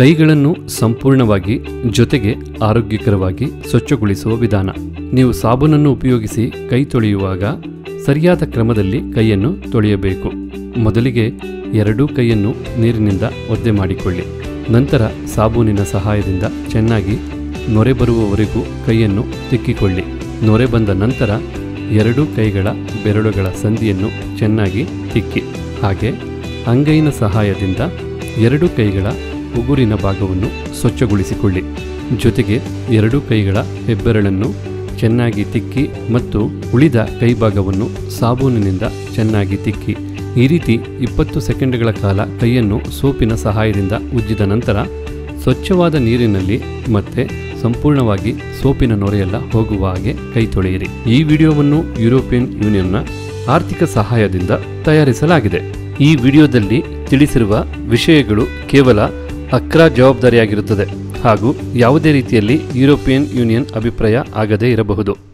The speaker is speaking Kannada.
ಕೈಗಳನ್ನು ಸಂಪೂರ್ಣವಾಗಿ ಜೊತೆಗೆ ಆರೋಗ್ಯಕರವಾಗಿ ಸ್ವಚ್ಛಗೊಳಿಸುವ ವಿಧಾನ ನೀವು ಸಾಬೂನನ್ನು ಉಪಯೋಗಿಸಿ ಕೈ ತೊಳೆಯುವಾಗ ಸರಿಯಾದ ಕ್ರಮದಲ್ಲಿ ಕೈಯನ್ನು ತೊಳೆಯಬೇಕು ಮೊದಲಿಗೆ ಎರಡೂ ಕೈಯನ್ನು ನೀರಿನಿಂದ ಒದ್ದೆ ಮಾಡಿಕೊಳ್ಳಿ ನಂತರ ಸಾಬೂನಿನ ಸಹಾಯದಿಂದ ಚೆನ್ನಾಗಿ ನೊರೆ ಬರುವವರೆಗೂ ಕೈಯನ್ನು ತಿಕ್ಕಿಕೊಳ್ಳಿ ನೊರೆ ಬಂದ ನಂತರ ಎರಡೂ ಕೈಗಳ ಬೆರಳುಗಳ ಸಂದಿಯನ್ನು ಚೆನ್ನಾಗಿ ತಿಕ್ಕಿ ಹಾಗೆ ಅಂಗೈನ ಸಹಾಯದಿಂದ ಎರಡು ಕೈಗಳ ಉಗುರಿನ ಭಾಗವನ್ನು ಸ್ವಚ್ಛಗೊಳಿಸಿಕೊಳ್ಳಿ ಜೊತೆಗೆ ಎರಡೂ ಕೈಗಳ ಹೆಬ್ಬೆರಳನ್ನು ಚೆನ್ನಾಗಿ ತಿಕ್ಕಿ ಮತ್ತು ಉಳಿದ ಕೈಭಾಗವನ್ನು ಸಾಬೂನಿನಿಂದ ಚೆನ್ನಾಗಿ ತಿಕ್ಕಿ ಈ ರೀತಿ ಇಪ್ಪತ್ತು ಸೆಕೆಂಡ್ಗಳ ಕಾಲ ಕೈಯನ್ನು ಸೋಪಿನ ಸಹಾಯದಿಂದ ಉಜ್ಜಿದ ನಂತರ ಸ್ವಚ್ಛವಾದ ನೀರಿನಲ್ಲಿ ಮತ್ತೆ ಸಂಪೂರ್ಣವಾಗಿ ಸೋಪಿನ ನೊರೆಯೆಲ್ಲ ಹೋಗುವ ಹಾಗೆ ಕೈ ತೊಳೆಯಿರಿ ಈ ವಿಡಿಯೋವನ್ನು ಯುರೋಪಿಯನ್ ಯೂನಿಯನ್ನ ಆರ್ಥಿಕ ಸಹಾಯದಿಂದ ತಯಾರಿಸಲಾಗಿದೆ ಈ ವಿಡಿಯೋದಲ್ಲಿ ತಿಳಿಸಿರುವ ವಿಷಯಗಳು ಕೇವಲ ಅಕ್ರಾ ಜವಾಬ್ದಾರಿಯಾಗಿರುತ್ತದೆ ಹಾಗೂ ಯಾವುದೇ ರೀತಿಯಲ್ಲಿ ಯುರೋಪಿಯನ್ ಯೂನಿಯನ್ ಅಭಿಪ್ರಾಯ ಆಗದೇ ಇರಬಹುದು